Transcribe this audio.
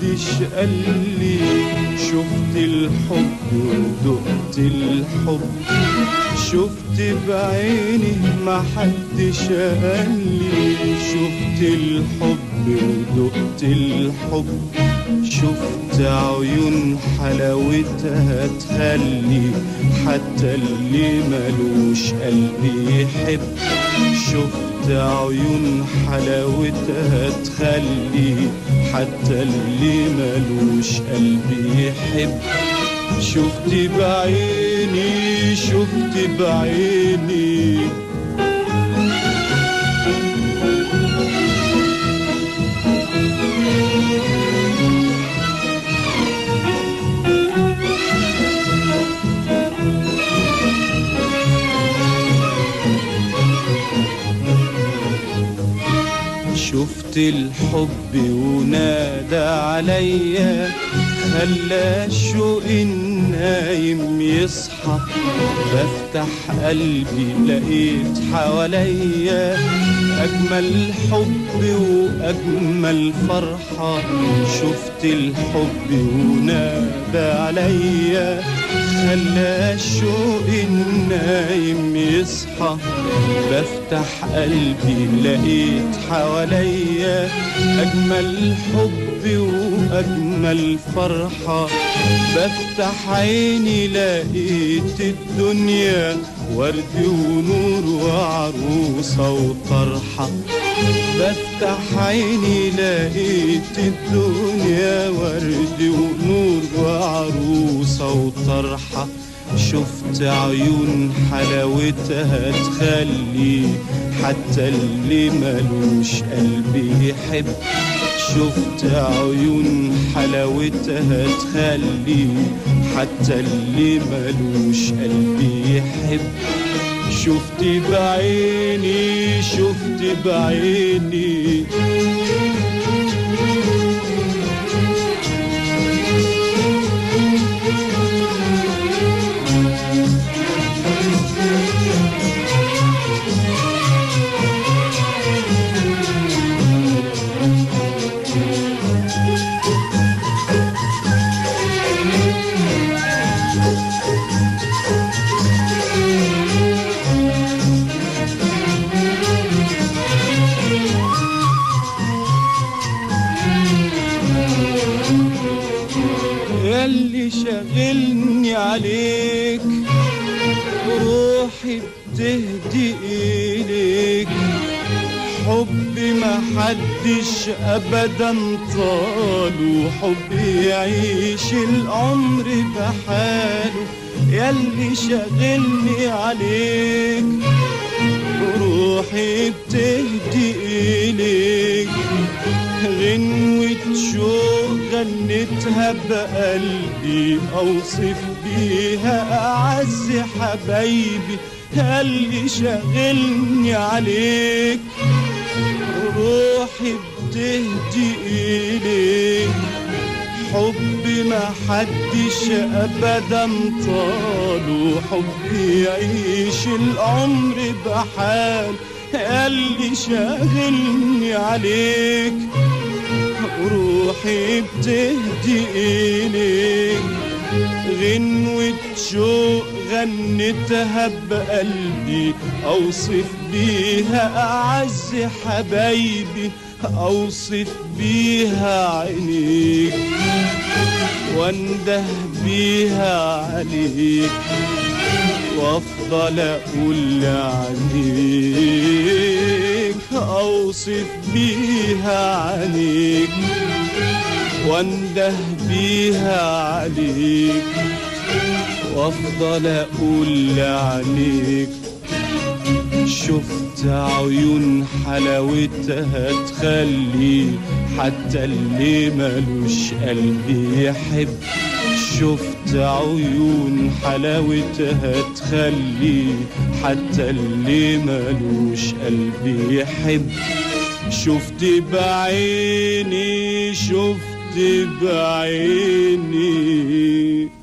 محدش قال لي شفت الحب ودقت الحب شفت بعيني محدش قال لي شفت الحب ودقت الحب شفت عيون حلاوتها تخلي حتى اللي ملوش قلب يحب شفت عيون حلاوتها تخلي حتى اللي ملوش قلب يحب شفت بعيني شفت بعيني شفت الحب ونادى عليا خلى الشوق النايم يصحى بفتح قلبي لقيت حواليا أجمل حب وأجمل فرحة شفت الحب ونادى عليا خلى الشوق النايم يصحى بفتح قلبي لقيت حواليا أجمل حب وأجمل فرحة بفتح عيني لقيت الدنيا ورد ونور وعروسة وطرحة بفتح عيني لقيت الدنيا ورد ونور وعروسة وطرحة شفت عيون حلاوتها تخلي حتى اللي ملوش قلب يحب شفت عيون حلاوتها تخلي حتى اللي ملوش قلب يحب شفت بعيني شفت بعيني ياللي شاغلني عليك روحي بتهدي إليك حب ما حدش أبدا طاله حب يعيش العمر بحاله ياللي شاغلني عليك روحي بتهدي إليك غنوة شوق غنتها بقلبي أوصف بيها أعز حبايبي اللي شاغلني عليك روحي بتهدي إليك حب ما حدش أبدا طاله حب يعيش العمر بحال اللي شاغلني عليك روحي بتهدي إليك غنوة شوق غنتها بقلبي أوصف بيها أعز حبايبي أوصف بيها عينيك وانده بيها عليك وافضل اقول عليك اوصف بيها عليك وانده بيها عليك وافضل اقول عليك شفت عيون حلاوتها تخلي حتى اللي ملوش قلب يحب شفت عيون حلاوتها تخلي حتى اللي ملوش قلب يحب شفت بعيني شفت بعيني